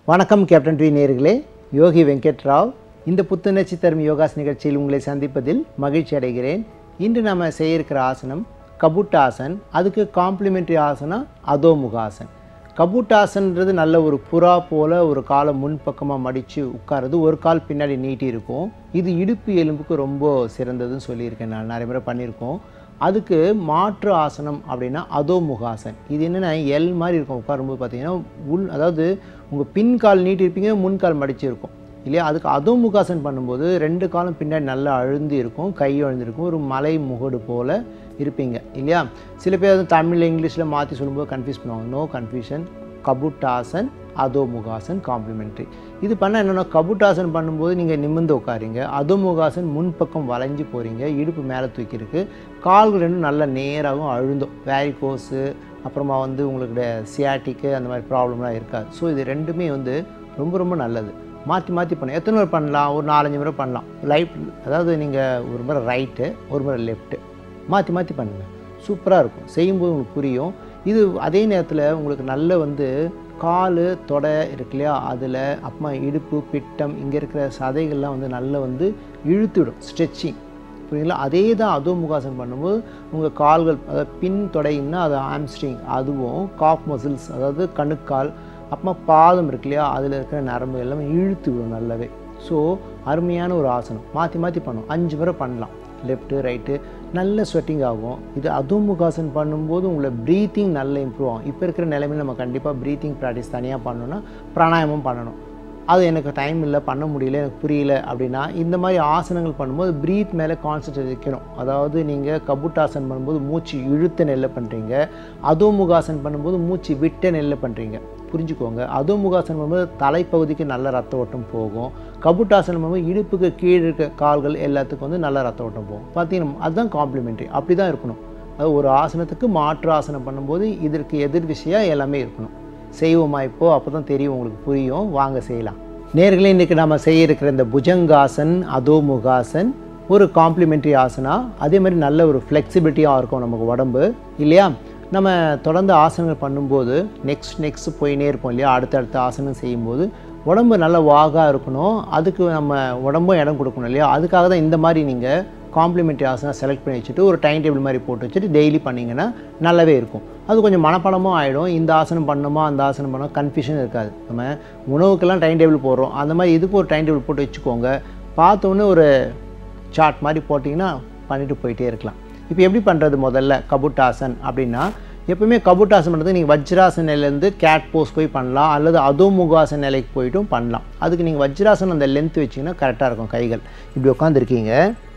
வணக்கம் captain D நேர்களே யோகி வெங்கட் ராவ் இந்த புத்துணர்ச்சி தரும் யோகாஸ் நிகழ்ச்சியில் உங்களை சந்திப்பதில் மகிழ்ச்சி அடைகிறேன் இன்று நாம் செய்ய இருக்கிற ஆசனம் கபுட்டாசன் அதுக்கு காம்ப்ளிமெண்ட்ரி ஆசனம் அதோமுகாசன் கபுட்டாசன்றது நல்ல ஒரு புறா போல ஒரு காலை முன்பக்கமாக மடித்து உட்காருது ஒரு கால் பின்னாடி நீட்டி இருக்கும் இது இடுப்பு எலும்புக்கு ரொம்ப சிறந்ததுன்னு சொல்லியிருக்கேன் நான் நிறைய முறை பண்ணியிருக்கோம் அதுக்கு மாற்று ஆசனம் அப்படின்னா அதோமுகாசன் இது என்னென்னா எல் மாதிரி இருக்கும் உட்காரும்போது பார்த்தீங்கன்னா உள் அதாவது உங்கள் பின் கால் நீட்டிருப்பீங்க முன்கால் மடிச்சிருக்கும் இல்லையா அதுக்கு அதோமுகாசன் பண்ணும்போது ரெண்டு காலும் பின்னாடி நல்லா அழுந்தி இருக்கும் கை அழுந்திருக்கும் ஒரு மலை முகடு போல் இருப்பீங்க இல்லையா சில பேர் வந்து தமிழ் இங்கிலீஷில் மாற்றி சொல்லும்போது கன்ஃபியூஸ் பண்ணுவாங்க நோ கன்ஃபியூஷன் கபுட்டாசன் அதோமுகாசன் காம்ப்ளிமெண்ட்ரி இது பண்ண என்னென்னா கபுட்டாசன் பண்ணும்போது நீங்கள் நிமிர்ந்து உட்காருங்க அதோமுகாசன் முன்பக்கம் வளைஞ்சு போகிறீங்க இடுப்பு மேலே தூக்கியிருக்கு கால்கள் ரெண்டும் நல்லா நேராகவும் அழுந்தும் வேரிகோஸு அப்புறமா வந்து உங்களுக்கு சியாட்டிக்கு அந்த மாதிரி ப்ராப்ளம்லாம் இருக்காது ஸோ இது ரெண்டுமே வந்து ரொம்ப ரொம்ப நல்லது மாற்றி மாற்றி பண்ண எத்தனை முறை பண்ணலாம் ஒரு நாலஞ்சு முறை பண்ணலாம் லைட் அதாவது நீங்கள் ஒரு முறை ரைட்டு ஒரு முறை லெஃப்ட்டு மாற்றி மாற்றி பண்ணுங்கள் சூப்பராக இருக்கும் செய்யும்போது உங்களுக்கு புரியும் இது அதே நேரத்தில் உங்களுக்கு நல்ல வந்து கால் தொடை இருக்கு இல்லையா அதில் அப்புறமா இடுப்பு பிட்டம் இங்கே இருக்கிற சதைகள்லாம் வந்து நல்லா வந்து இழுத்துவிடும் ஸ்ட்ரெச்சிங் புரியுங்களா அதே தான் அதுவும் முகாசனம் பண்ணும்போது உங்கள் கால்கள் அதாவது பின் தொடைன்னா அது ஆம்ஸ்ட்ரிங் அதுவும் காஃப் மசில்ஸ் அதாவது கணுக்கால் அப்புறமா பாதம் இருக்கு இல்லையா அதில் இருக்கிற நரம்பு எல்லாமே இழுத்து விடும் நல்லாவே ஸோ அருமையான ஒரு ஆசனம் மாற்றி மாற்றி பண்ணும் அஞ்சு முறை பண்ணலாம் லெஃப்ட்டு ரைட்டு நல்ல ஸ்வெட்டிங் ஆகும் இது அதுமுகாசன் பண்ணும்போது உங்களை ப்ரீத்திங் நல்ல இம்ப்ரூவ் ஆகும் இப்போ இருக்கிற நிலைமையில் நம்ம கண்டிப்பாக ப்ரீத்திங் ப்ராக்டிஸ் தனியாக பண்ணணும்னா பிராணாயாமம் பண்ணணும் அது எனக்கு டைம் இல்லை பண்ண முடியல எனக்கு புரியல அப்படின்னா இந்த மாதிரி ஆசனங்கள் பண்ணும்போது ப்ரீத் மேலே கான்சன்ட்ரேட் வைக்கணும் அதாவது நீங்கள் கபுட்டாசன் பண்ணும்போது மூச்சு இழுத்த நெல்ல பண்ணுறீங்க அதோமுகாசன் பண்ணும்போது மூச்சு விட்ட நெல்ல பண்ணுறீங்க புரிஞ்சுக்கோங்க அதோமுகாசன் பண்ணும்போது தலைப்பகுதிக்கு நல்ல ரத்த ஓட்டம் போகும் கபுட்டாசனம் பண்ணும்போது இடுப்புக்கு கீழே இருக்க கால்கள் எல்லாத்துக்கும் வந்து நல்ல ரத்த ஓட்டம் போகும் பார்த்தீங்கன்னா அதுதான் காம்ப்ளிமெண்ட்ரி அப்படி தான் இருக்கணும் அது ஒரு ஆசனத்துக்கு மாற்று ஆசனம் பண்ணும்போது இதற்கு எதிர் விஷயம் எல்லாமே இருக்கணும் செய்வோமா இப்போது அப்போ தான் தெரியும் உங்களுக்கு புரியும் வாங்க செய்யலாம் நேர்களே இன்றைக்கி நம்ம செய்ய இருக்கிற இந்த புஜங்காசன் அதோமுகாசன் ஒரு காம்ப்ளிமெண்ட்ரி ஆசனா அதே மாதிரி நல்ல ஒரு ஃப்ளெக்சிபிலிட்டியாக இருக்கும் நமக்கு உடம்பு இல்லையா நம்ம தொடர்ந்து ஆசனங்கள் பண்ணும்போது நெக்ஸ்ட் நெக்ஸ்ட் போயினே இருப்போம் இல்லையா அடுத்தடுத்த ஆசனம் செய்யும்போது உடம்பு நல்ல வாகாக இருக்கணும் அதுக்கு நம்ம உடம்பும் இடம் கொடுக்கணும் இல்லையா அதுக்காக தான் இந்த மாதிரி நீங்கள் காம்ப்ளிமெண்ட்ரி ஆசனம் செலக்ட் பண்ணி வச்சுட்டு ஒரு டைம் டேபிள் மாதிரி போட்டு வச்சுட்டு டெய்லி பண்ணிங்கன்னா நல்லாவே இருக்கும் அது கொஞ்சம் மனப்படமும் ஆகிடும் இந்த ஆசனம் பண்ணணுமா அந்த ஆசனம் பண்ணோம் கன்ஃபியூஷன் இருக்காது நம்ம உணவுக்கெல்லாம் டைம் டேபிள் போடுறோம் அந்த மாதிரி இதுக்கு ஒரு டைம் டேபிள் போட்டு வச்சுக்கோங்க பார்த்தோன்னே ஒரு சார்ட் மாதிரி போட்டிங்கன்னா பண்ணிட்டு போயிட்டே இருக்கலாம் இப்போ எப்படி பண்ணுறது முதல்ல கபுட்டாசன் அப்படின்னா எப்பவுமே கபுட்டாசன் பண்ணுறது நீங்கள் வஜ்ராசன் நிலையிலேருந்து கேட் போஸ் போய் பண்ணலாம் அல்லது அதோமுகாசன் நிலைக்கு போயிட்டும் பண்ணலாம் அதுக்கு நீங்கள் வஜ்ராசன் அந்த லென்த் வச்சிங்கன்னா கரெக்டாக இருக்கும் கைகள் இப்படி உட்காந்துருக்கீங்க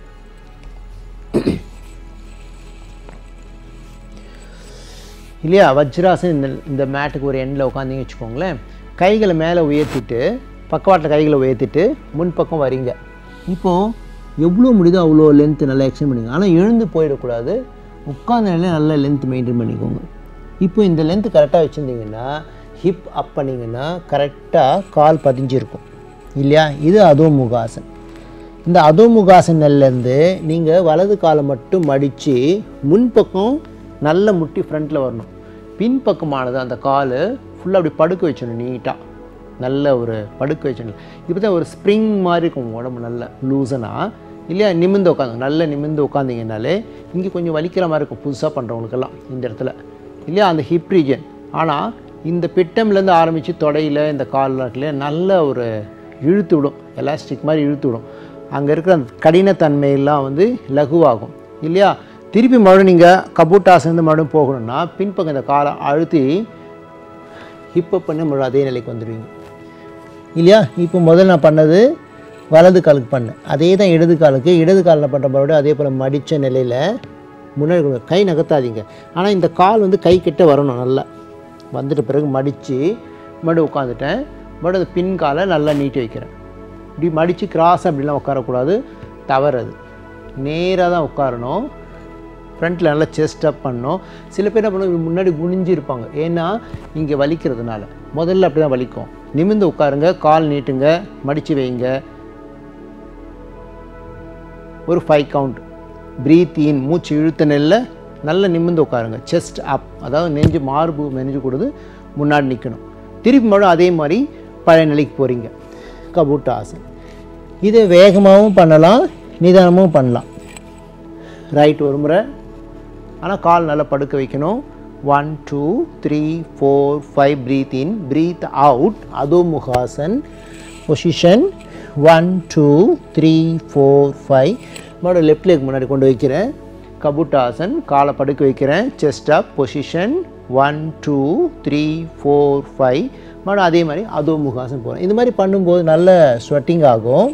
இல்லையா வஜ்ராசன் இந்த இந்த மேட்டுக்கு ஒரு எண்டில் உட்காந்திங்க வச்சுக்கோங்களேன் கைகளை மேலே உயர்த்திட்டு பக்கவாட்டில் கைகளை உயர்த்திட்டு முன்பக்கம் வரீங்க இப்போது எவ்வளோ முடியுதோ அவ்வளோ லென்த்து நல்லா எக்ஸ்டெண்ட் பண்ணிக்கோங்க ஆனால் எழுந்து போயிடக்கூடாது உட்காந்த நிலையில் நல்லா லென்த் மெயின்டைன் பண்ணிக்கோங்க இப்போ இந்த லென்த்து கரெக்டாக வச்சுருந்தீங்கன்னா ஹிப் அப் பண்ணிங்கன்னா கரெக்டாக கால் பதிஞ்சிருக்கும் இல்லையா இது அதோமுகாசன் இந்த அதோமுகாசன்லேருந்து நீங்கள் வலது காலை மட்டும் மடித்து முன்பக்கம் நல்ல முட்டி ஃப்ரண்ட்டில் வரணும் பின்பக்கமானது அந்த கால் ஃபுல்லாக அப்படி படுக்க வச்சிடணும் நீட்டாக நல்ல ஒரு படுக்க வச்சிடணும் இப்போ தான் ஒரு ஸ்ப்ரிங் மாதிரி இருக்கும் உடம்பு நல்ல லூசனாக இல்லையா நிமிந்து உட்காந்து நல்ல நிமிந்து உட்காந்திங்கனாலே இங்கே கொஞ்சம் வலிக்கிற மாதிரி இருக்கும் புதுசாக பண்ணுறவங்களுக்கெல்லாம் இந்த இடத்துல இல்லையா அந்த ஹிப் ரீஜன் ஆனால் இந்த பிட்டம்லேருந்து ஆரம்பித்து தொடையில் இந்த காலில் இருக்குல்ல நல்ல ஒரு இழுத்து விடும் எலாஸ்டிக் மாதிரி இழுத்து விடும் அங்கே இருக்கிற அந்த கடினத்தன்மையெல்லாம் வந்து லகுவாகும் இல்லையா திருப்பி மறுபடியும் நீங்கள் கபூட்டாசந்து மறுபடியும் போகணும்னா பின்பக்கம் இந்த காலை அழுத்தி ஹிப்பப் பண்ணி மறுபடியும் அதே நிலைக்கு வந்துடுவீங்க இல்லையா இப்போ முதல்ல நான் பண்ணது வலது காலுக்கு பண்ணேன் அதே தான் இடது காலுக்கு இடது காலில் பண்ணுற மறுபடியும் அதே போல் மடித்த நிலையில் முன்னாடி கொண்டு கை நகர்த்தாதீங்க ஆனால் இந்த கால் வந்து கை கிட்ட வரணும் நல்லா வந்துட்ட பிறகு மடித்து மறுபடியும் உட்காந்துட்டேன் மறுபடியும் பின் காலை நல்லா நீட்டி வைக்கிறேன் இப்படி மடித்து கிராஸ் அப்படிலாம் உட்காரக்கூடாது தவறது நேராக தான் உட்காரணும் ஃப்ரண்ட்டில் நல்லா செஸ்ட் அப் பண்ணணும் சில பேர் என்ன பண்ணுவாங்க முன்னாடி குனிஞ்சு இருப்பாங்க ஏன்னா இங்கே வலிக்கிறதுனால முதல்ல அப்படி தான் வலிக்கும் நிமிர்ந்து உட்காருங்க கால் நீட்டுங்க மடித்து வைங்க ஒரு ஃபைவ் கவுண்ட் ப்ரீத் இன் மூச்சு இழுத்த நெல்ல நல்ல நிமிர்ந்து உட்காருங்க செஸ்ட் அப் அதாவது நெஞ்சு மார்பு நெஞ்சு கொடுத்து முன்னாடி நிற்கணும் திருப்பி மறுபடியும் அதே மாதிரி பழைய நிலைக்கு போகிறீங்க கபூட்ட ஆசன் இது வேகமாகவும் பண்ணலாம் நிதானமும் பண்ணலாம் ரைட் ஒரு முறை ஆனால் கால் நல்லா படுக்க வைக்கணும் one two three four five breath in breath out அதோ முகாசன் position one two three four five மறுபடியும் லெஃப்ட் லெக் முன்னாடி கொண்டு வைக்கிறேன் கபுட்டாசன் காலை படுக்க வைக்கிறேன் chest up position one two three four five மறுபடியும் அதே மாதிரி அதோ முகாசன் போகிறேன் இந்த மாதிரி பண்ணும்போது நல்ல ஸ்வெட்டிங் ஆகும்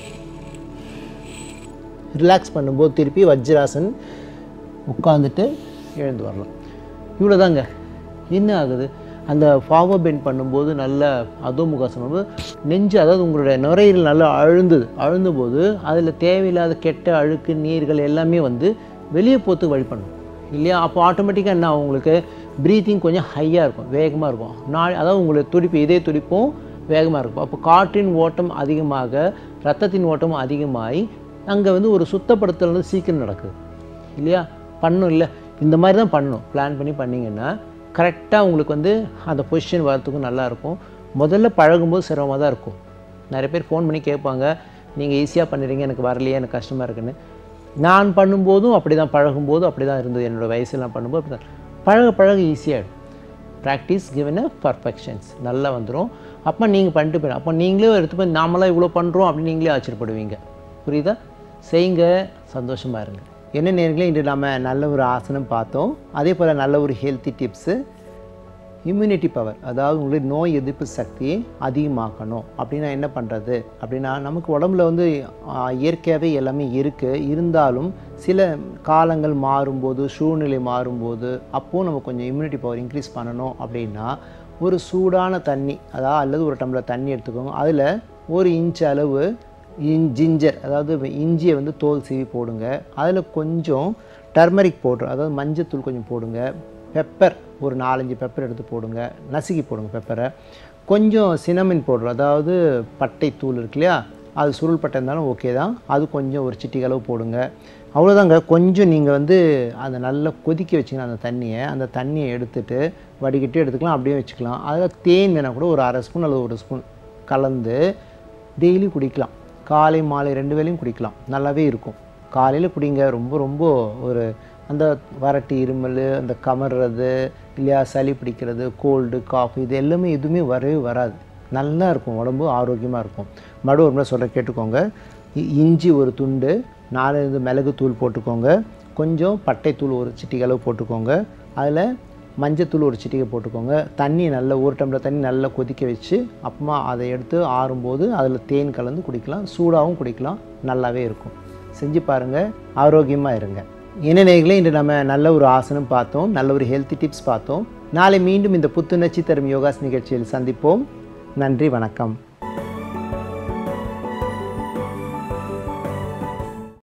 ரிலாக்ஸ் பண்ணும்போது திருப்பி வஜ்ராசன் உட்காந்துட்டு எழுந்து வரலாம் இவ்வளோ தாங்க என்ன ஆகுது அந்த ஃபார்வர்ட் பெண்ட் பண்ணும்போது நல்ல அதோமுகாசனம் வந்து நெஞ்சு அதாவது உங்களுடைய நுரையீரல் நல்லா அழுந்தது அழுந்தபோது அதில் தேவையில்லாத கெட்ட அழுக்கு நீர்கள் எல்லாமே வந்து வெளியே போத்து வழி பண்ணும் இல்லையா அப்போ ஆட்டோமேட்டிக்காக என்ன ஆகும் உங்களுக்கு ப்ரீத்திங் கொஞ்சம் ஹையாக இருக்கும் வேகமாக இருக்கும் நாள் அதாவது உங்களுக்கு துடிப்பு இதே துடிப்பும் வேகமாக இருக்கும் அப்போ காற்றின் ஓட்டம் அதிகமாக ரத்தத்தின் ஓட்டம் அதிகமாகி அங்கே வந்து ஒரு சுத்தப்படுத்தல் வந்து சீக்கிரம் நடக்குது இல்லையா பண்ணும் இல்லை இந்த மாதிரி தான் பண்ணணும் பிளான் பண்ணி பண்ணிங்கன்னா கரெக்டாக உங்களுக்கு வந்து அந்த பொசிஷன் வரத்துக்கும் நல்லாயிருக்கும் முதல்ல பழகும்போது சிரமமாக தான் இருக்கும் நிறைய பேர் ஃபோன் பண்ணி கேட்பாங்க நீங்கள் ஈஸியாக பண்ணுறீங்க எனக்கு வரலையே எனக்கு கஷ்டமாக இருக்குன்னு நான் பண்ணும்போதும் அப்படி தான் பழகும்போதும் அப்படி தான் இருந்தது என்னோடய வயசுலாம் பண்ணும்போது அப்படி தான் பழக பழக ஈஸியாகிடும் ப்ராக்டிஸ் கிவன் அ பர்ஃபெக்ஷன்ஸ் நல்லா வந்துடும் அப்போ நீங்கள் பண்ணிட்டு போயிடும் அப்போ நீங்களே எடுத்து போய் நாமளாம் இவ்வளோ பண்ணுறோம் அப்படின்னு நீங்களே ஆச்சரியப்படுவீங்க புரியுதா செய்யுங்க சந்தோஷமாக இருங்க என்ன நேரங்களே இன்று நம்ம நல்ல ஒரு ஆசனம் பார்த்தோம் அதே போல் நல்ல ஒரு ஹெல்த்தி டிப்ஸு இம்யூனிட்டி பவர் அதாவது உங்களுடைய நோய் எதிர்ப்பு சக்தியை அதிகமாக்கணும் அப்படின்னா என்ன பண்ணுறது அப்படின்னா நமக்கு உடம்புல வந்து ஆஹ், இயற்கையாகவே எல்லாமே இருக்குது இருந்தாலும் சில காலங்கள் மாறும்போது சூழ்நிலை மாறும்போது அப்போது நம்ம கொஞ்சம் இம்யூனிட்டி பவர் இன்க்ரீஸ் பண்ணணும் அப்படின்னா ஒரு சூடான தண்ணி அதாவது அல்லது ஒரு டம்ளர் தண்ணி எடுத்துக்கோங்க அதில் ஒரு இன்ச் அளவு இன் ஜிஞ்சர் அதாவது இஞ்சியை வந்து தோல் சீவி போடுங்க அதில் கொஞ்சம் டர்மரிக் பவுடர் அதாவது மஞ்சத்தூள் கொஞ்சம் போடுங்க பெப்பர் ஒரு நாலஞ்சு பெப்பர் எடுத்து போடுங்க நசுக்கி போடுங்க பெப்பரை கொஞ்சம் சினமின் பவுடர் அதாவது பட்டை தூள் இருக்கு இல்லையா அது சுருள் பட்டை இருந்தாலும் ஓகே தான் அது கொஞ்சம் ஒரு சிட்டிக்கு அளவு போடுங்க அவ்வளோதாங்க கொஞ்சம் நீங்கள் வந்து அதை நல்லா கொதிக்க வச்சிங்கன்னா அந்த தண்ணியை அந்த தண்ணியை எடுத்துட்டு வடிகட்டி எடுத்துக்கலாம் அப்படியே வச்சுக்கலாம் அதில் தேன் வேணால் கூட ஒரு அரை ஸ்பூன் அல்லது ஒரு ஸ்பூன் கலந்து டெய்லி குடிக்கலாம் காலை மாலை ரெண்டு வேளையும் குடிக்கலாம் நல்லாவே இருக்கும் காலையில் குடிங்க ரொம்ப ரொம்ப ஒரு அந்த வறட்டு இருமல் அந்த கமர்றது இல்லையா சளி பிடிக்கிறது கோல்டு காஃப் இது எல்லாமே எதுவுமே வரவே வராது நல்லா இருக்கும் உடம்பு ஆரோக்கியமாக இருக்கும் மறு ஒரு முறை சொல்ல கேட்டுக்கோங்க இ- இஞ்சி ஒரு துண்டு நாலஞ்சு மிளகு தூள் போட்டுக்கோங்க கொஞ்சம் பட்டைத்தூள் ஒரு சிட்டிகை அளவு போட்டுக்கோங்க அதில் மஞ்சத்தூள் ஒரு சிட்டிகை போட்டுக்கோங்க தண்ணி நல்லா ஒரு டம்ளர் தண்ணி நல்லா கொதிக்க வச்சு அப்புறமா அதை எடுத்து ஆறும்போது அதில் தேன் கலந்து குடிக்கலாம் சூடாகவும் குடிக்கலாம் நல்லாவே இருக்கும் செஞ்சு பாருங்கள் ஆரோக்கியமாக இருங்க என்ன நேயர்களே இன்று நம்ம நல்ல ஒரு ஆசனம் பார்த்தோம் நல்ல ஒரு ஹெல்த்தி டிப்ஸ் பார்த்தோம் நாளை மீண்டும் இந்த புத்துணர்ச்சி தரும் யோகாஸ் நிகழ்ச்சியில் சந்திப்போம் நன்றி வணக்கம்